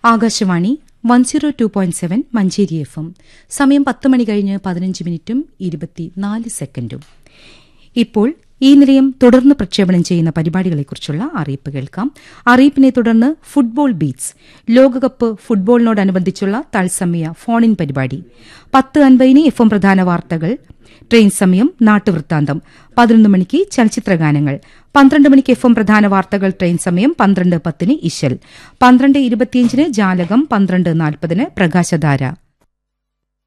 Akashvani one zero two point seven Manjeri F M സമയം പത്ത് മണി കഴിഞ്ഞ് പതിനഞ്ച് മിനിറ്റും ഇരുപത്തിനാല് സെക്കൻഡും ഇപ്പോൾ ഈ നിലയം തുടർന്ന് പ്രക്ഷേപണം ചെയ്യുന്ന പരിപാടികളെക്കുറിച്ചുള്ള അറിയിപ്പ് കേൾക്കാം അറിയിപ്പിനെ തുടർന്ന് ഫുട്ബോൾ ബീറ്റ്സ് ലോകകപ്പ് ഫുട്ബോളിനോടനുബന്ധിച്ചുള്ള തത്സമയ ഫോൺ ഇൻ പരിപാടി പത്ത് അൻപതിന് എഫ് എം പ്രധാന വാർത്തകൾ ട്രെയിൻ സമയം നാട്ടുവൃത്താന്തം പതിനൊന്ന് മണിക്ക് ചലച്ചിത്രഗാനങ്ങൾ പന്ത്രണ്ട് മണിക്ക് എഫ് എം പ്രധാന വാർത്തകൾ ട്രെയിൻ സമയം പന്ത്രണ്ട് പത്തിന് ഇശൽ പന്ത്രണ്ട് ഇരുപത്തിയഞ്ചിന് ജാലകം പന്ത്രണ്ട് നാൽപ്പതിന് പ്രകാശധാര